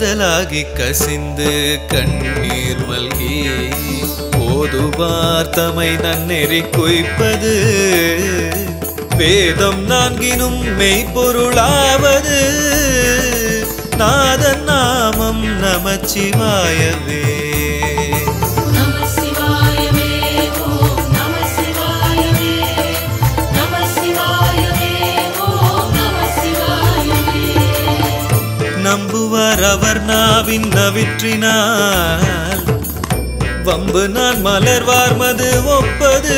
காதலாகி கசிந்து கண்ணீர் மல்கி ஓதுவார் தமை நன்னெறி குய்ப்பது வேதம் நான்கினும் மெய்ப்பொருளாவது நாதன் நாமம் நமச்சிவாயவே நம சிவாயவே ஓம் நம சிவாயவே நம சிவாயவே ஓம் நம சிவாயவே நம்புவார் அவர் நாவின் நவிற்றினால் வம்பு நான் மலர்வார் மது ஒப்பது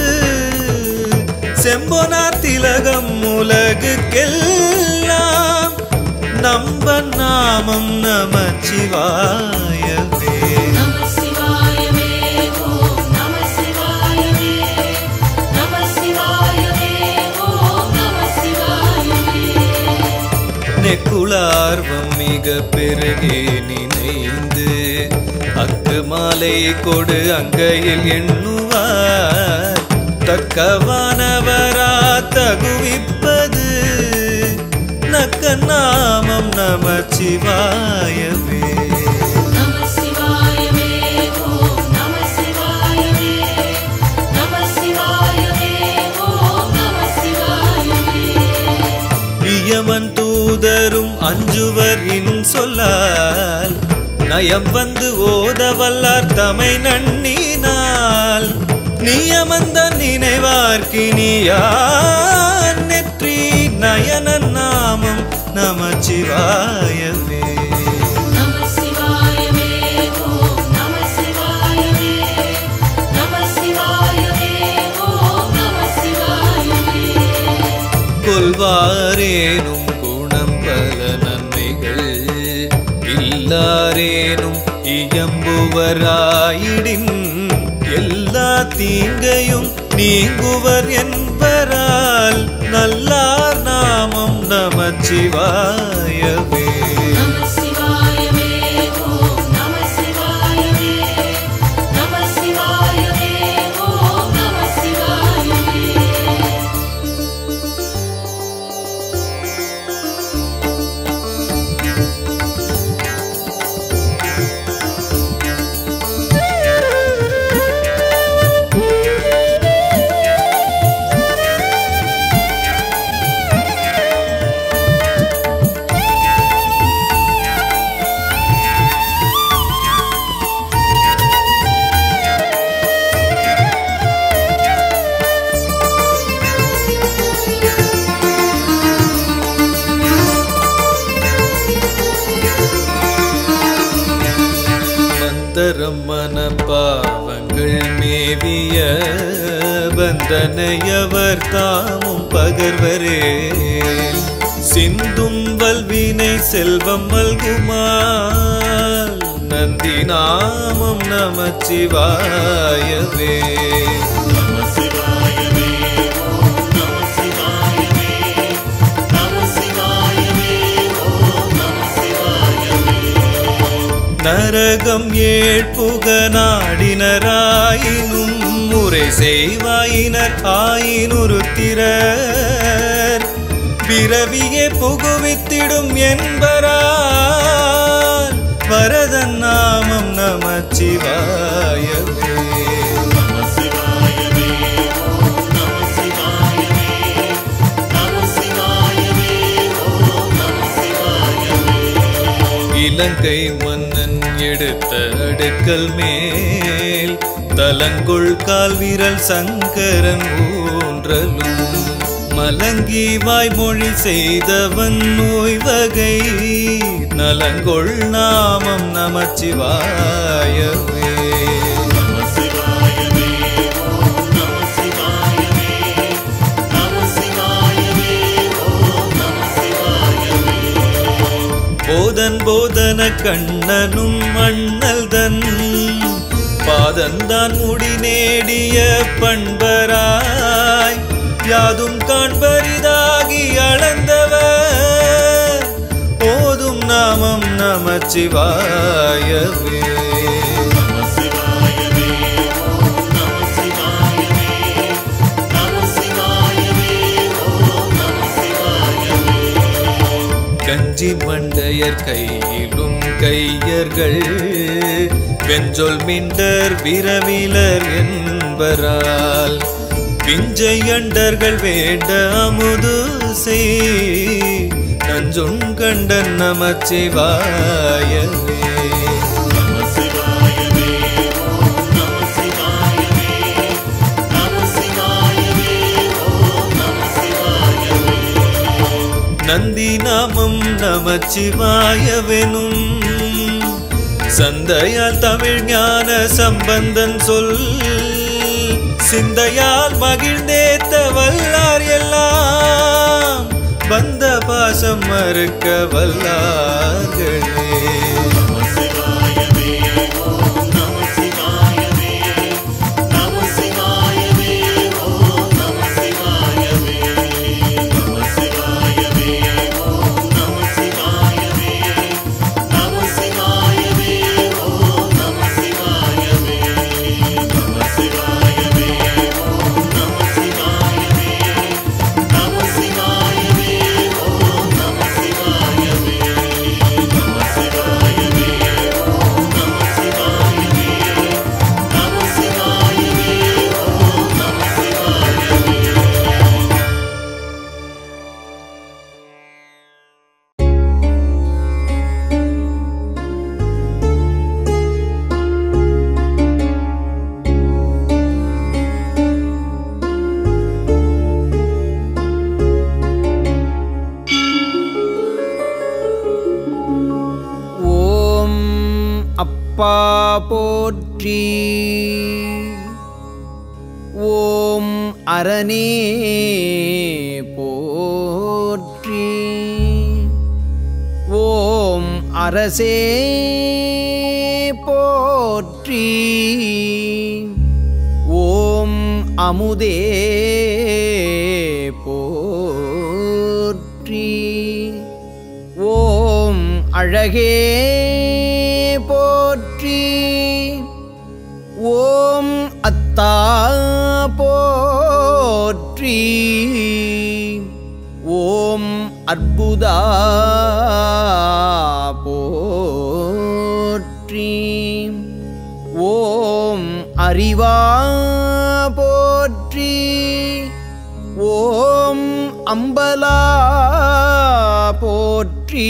செம்பொனார் திலகம் உலகுக்கெல்லாம் நம்ப நாமம் நமச்சிவாயவே நம சிவாயவே ஓம் நம சிவாயவே நம சிவாயவே ஓம் நம சிவாயவே நெக்குளார்வம் மிக பெருகே நினைந்து அக்கு மாலை கொடு அங்கையில் எண்ணுவார் தக்கவானவரா தகுவிப்பது நக்க நாமம் நமச்சிவாயவே நம சிவாயவே ஓம் நம சிவாயவே நம சிவாயவே ஓம் நம சிவாயவே இயமன் தூதரும் அஞ்சுவர் இன் சொல்லால் நயம் வந்து ஓத வல்லார் தமை நன்னினால் நியமந்த நினைவார்க்கினியான் நெற்றி நயன நாமம் நமச்சிவாயவே நம சிவாயவே ஓம் நம சிவாயவே நம சிவாயவே ஓம் நம சிவாயவே கொல்வாரேனும் குணம் பல நன்மைகள் இல்லாரேனும் இயம்புவராயிடின் எல்லா தீங்கையும் நீங்குவர் என்பரால் நல்லார் நாமம் நமச்சிவாயவே நம சிவாயவே ஓம் நம சிவாயவே நம சிவாயவே ஓம் நம சிவாயவே மந்தரம் மன பாவங்கள் மேவிய பந்தனையவர் தாமும் பகர்வரே சிந்தும் வல்வினை செல்வம் மல்குமால் நந்தி நாமம் நமச்சிவாயவே நம சிவாயவே ஓம் நம சிவாயவே நம சிவாயவே ஓம் நம சிவாயவே நரகம் ஏழ்புக நாடினராயினும் முறை செய்வாயினர் ஆயினுருத்திரர் பிறவியே புகுவித்திடும் என்பரால் வரதன் நாமம் நமச்சிவாயவே நம சிவாயவே ஓம் நம சிவாயவே நம சிவாயவே ஓம் நம சிவாயவே இலங்கை மன்னன் எடுத்த அடுக்கல் மேல் தலங்குள் கால் வீரல் சங்கரன் ஊன்றலும் மலங்கி வாய்மொழி செய்தவன் நோய் வகை நலங்கொள் நாமம் நமச்சிவாயவே நம சிவாயவே ஓம் நம சிவாயவே நம சிவாயவே ஓம் நம சிவாயவே போதன் போதன கண்ணனும் அண்ணல் தன் பாதந்தான் முடி நேடிய பண்பராய் யாதும் காண்பரிதாகி அளந்தவர் போதும் நாமம் நமச்சிவாயவே நம சிவாயவே ஓம் நம சிவாயவே நம சிவாயவே ஓம் நம சிவாயவே வஞ்சி மண்டையர் கையிலும் கையர்கள் வெஞ்சொல் மிண்டர் விரவிலர் என்பரால் பிஞ்சை அண்டர்கள் வேண்ட அமுது செய் நஞ்சுண் கண்டன் நமச்சிவாயவே நம சிவாயவே ஓம் நம சிவாயவே நம சிவாயவே ஓம் நம சிவாயவே நந்தி நாமம் நமச்சிவாயவெனும் சந்தையால் தமிழ் ஞான சம்பந்தன் சொல் சிந்தையால் மகிழ்ந்தேத்த வல்லார் எல்லாம் பந்த பாசம் மறுக்க வல்லார்களே நம சிவாயவே ஓம் நம சிவாயவே நம சிவாயவே ஓம் நம சிவாயவே நம சிவாயவே ஓம் நம சிவாயவே நம சிவாயவே ஓம் நம சிவாயவே நம சிவாயவே ஓம் நம சிவாயவே நம சிவாயவே ஓம் நம சிவாயவே நம சிவாயவே ஓம் நம சிவாயவே நம சிவாயவே ஓம் நம சிவாயவே ஓம் அப்பா போற்றி ஓம் அரணே போற்றி ஓம் அரசே போற்றி ஓம் அமுதே போற்றி ஓம் அழகே போற்றி ஓம் அத்தா போற்றி ஓம் அற்புதா போற்றி ஓம் அறிவா போற்றி ஓம் அம்பலா போற்றி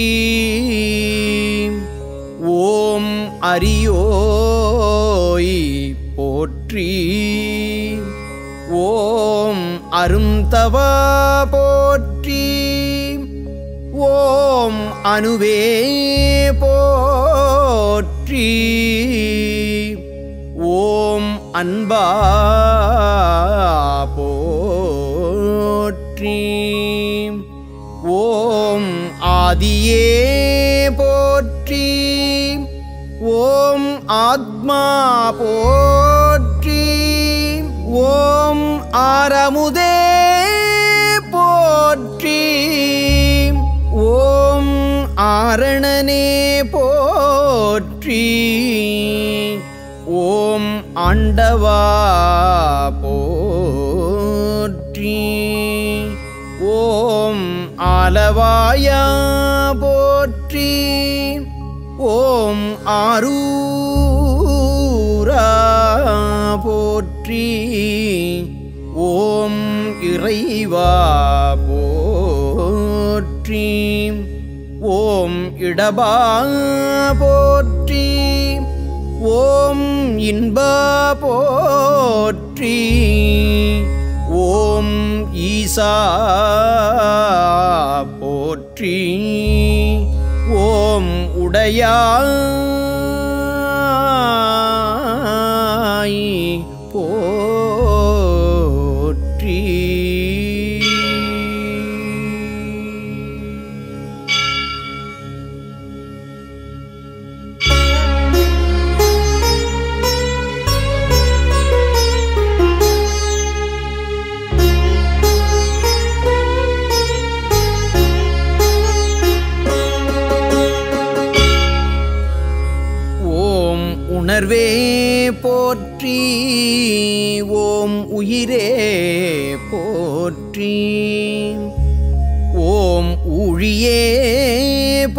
ஓம் அரியோய் போற்றி ஓம் அருந்தவா போற்றி ஓம் அணுவே போற்றி ஓம் அன்பா போற்றி ஓம் ஆதியே போற்றி ஓம் ஆத்மா போற்றி ஓம் ஆரமுதே போற்றி ஓம் ஆரணனே போற்றி ஓம் ஆண்டவா போற்றி ஓம் ஆலவாயா போற்றி ஓம் ஆரூரா போற்றி ஓம் இறைவா போற்றி ஓம் இடபா போற்றி ஓம் இன்பா போற்றி ஓம் ஈசா போற்றி ஓம் உடையாய் போற்றி ஓம் உணர்வே போற்றி ஓம் உயிரே போற்றி ஓம் ஊழியே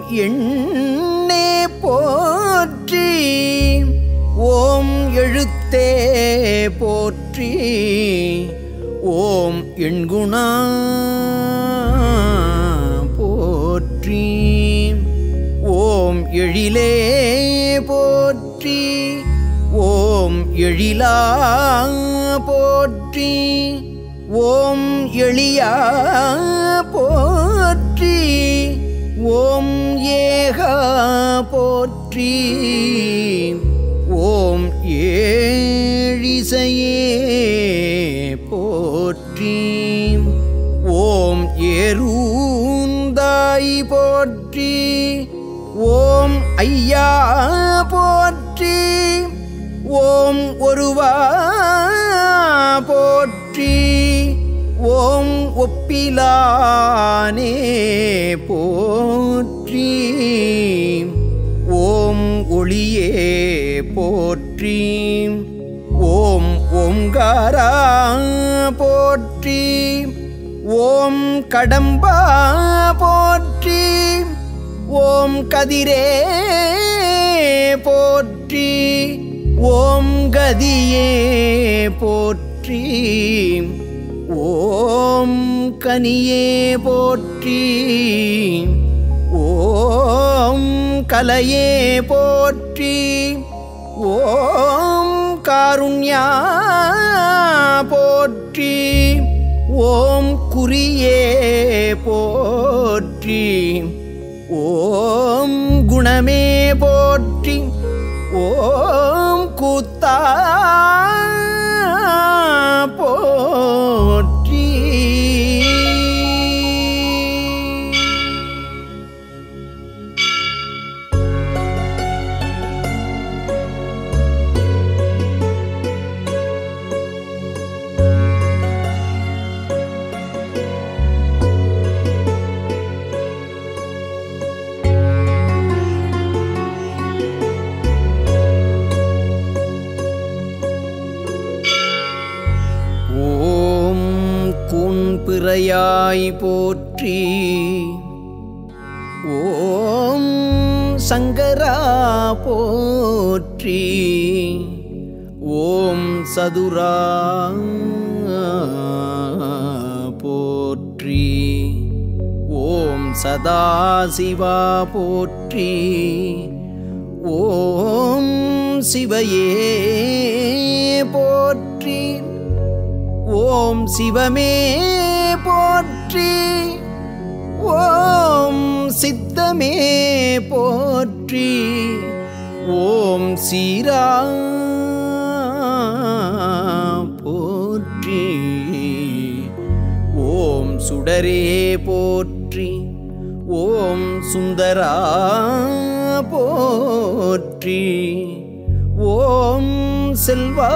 எண்ணே போற்றி ஓம் எழுத்தே போற்றி ஓம் எண்குணா போற்றி ஓம் எழிலே போற்றி ஓம் எழிலா போற்றி ஓம் எளியா போற்றி ஓம் ஏகா போற்றி ஓம் ஏழிசையே போற்றி ஓம் ஏரூந்தாய் போற்றி ஓம் ஐயா போற்றி ஓம் ஒருவா போற்றி ஓம் ஒப்பிலானே போற்றி ஓம் ஒளியே போற்றி ஓம் ஓங்காரா போற்றி ஓம் கடம்பா போற்றி ஓம் கதிரே போற்றி ஓம் கதியே போற்றி ஓம் கனியே போற்றி ஓம் கலையே போற்றி ஓம் காருண்யா போற்றி ஓம் குறியே போற்றி ஓம் குணமே போற்றி ஓம் கூத்தா போற்றி ஓம் கூன்பிறையாய் போற்றி ஓம் சங்கரா போற்றி ஓம் சதுரா போற்றி ஓம் சதாசிவா போற்றி ஓம் சிவையே போற்றி ஓம் சிவமே போற்றி ஓம் சித்தமே போற்றி ஓம் சீரா போற்றி ஓம் சுடரே போற்றி ஓம் சுந்தரா போற்றி ஓம் செல்வா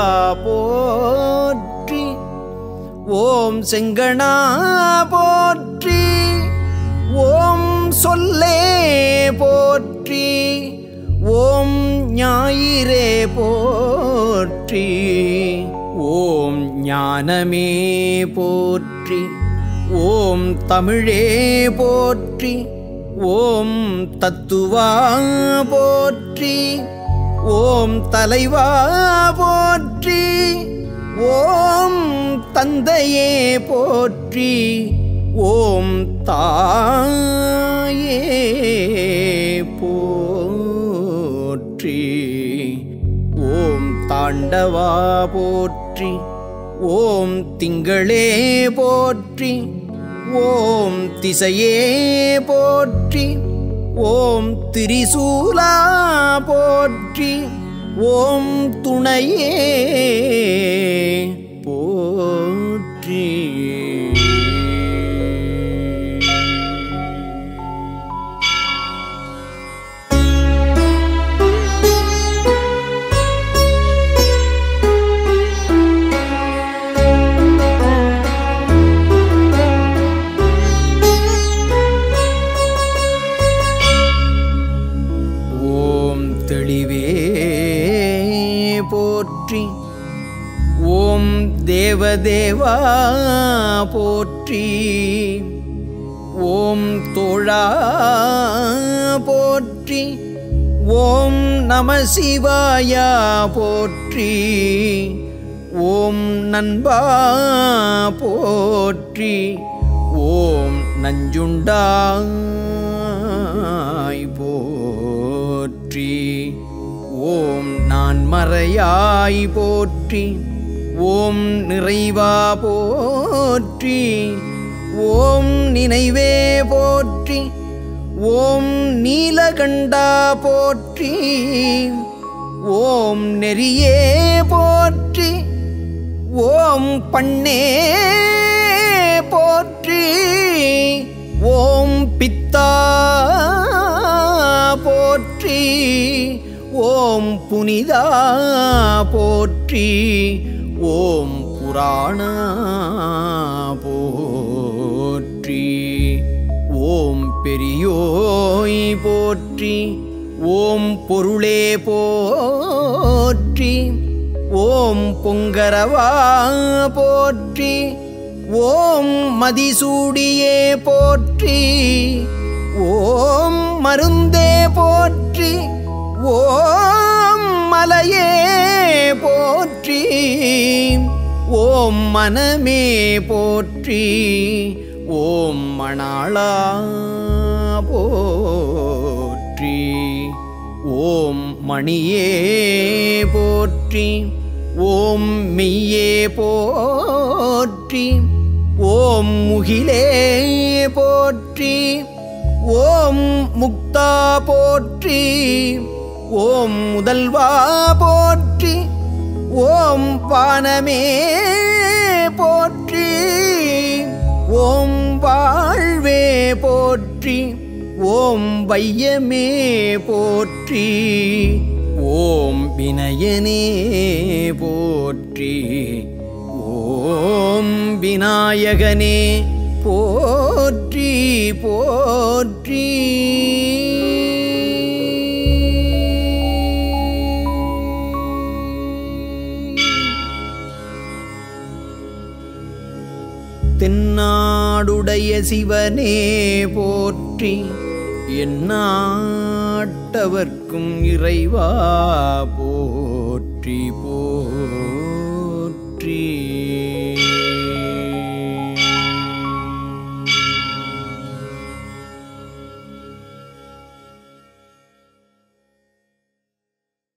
போற்றி ஓம் செங்கணா போற்றி ஓம் சொல்லே போற்றி ஓம் ஞாயிறே போற்றி ஓம் ஞானமே போற்றி ஓம் தமிழே போற்றி ஓம் தத்துவா போற்றி ஓம் தலைவா போற்றி ஓம் தந்தையே போற்றி ஓம் தாயே போற்றி ஓம் தாண்டவா போற்றி ஓம் திங்களே போற்றி ஓம் திசையே போற்றி ஓம் திரிசூலா போற்றி ஓம் துணையே போற்றி ஓம் தெளிவே போற்றி ஓம் தேவதேவா போற்றி ஓம் ஓம் தோழா போற்றி ஓம் நம சிவாயா போற்றி ஓம் நண்பா போற்றி ஓம் நஞ்சுண்டாய் போற்றி ஓம் நான் மறையாய் போற்றி ஓம் நிறைவா போற்றி ஓம் நினைவே போற்றி ஓம் நீலகண்டா போற்றி ஓம் நெறியே போற்றி ஓம் பண்ணே போற்றி ஓம் பித்தா போற்றி ஓம் புனிதா போற்றி ஓம் புராண போற்றி ஓம் பெரியோய் போற்றி ஓம் பொருளே போற்றி ஓம் பொங்கரவா போற்றி ஓம் மதிசூடியே போற்றி ஓம் மருந்தே போற்றி ஓம் மலையே போற்றி ஓம் மனமே போற்றி ஓம் மணாளா போற்றி ஓம் மணியே போற்றி ஓம் மெய்யே போற்றி ஓம் முகிலே போற்றி ஓம் முக்தா போற்றி ஓம் முதல்வா போற்றி ஓம் வானமே போற்றி ஓம் வாழ்வே போற்றி ஓம் வையமே போற்றி ஓம் வினயனே போற்றி ஓம் விநாயகனே போற்றி போற்றி தென்னாடுடைய சிவனே போற்றி எந்நாட்டவர்க்கும் இறைவா போற்றி போற்றி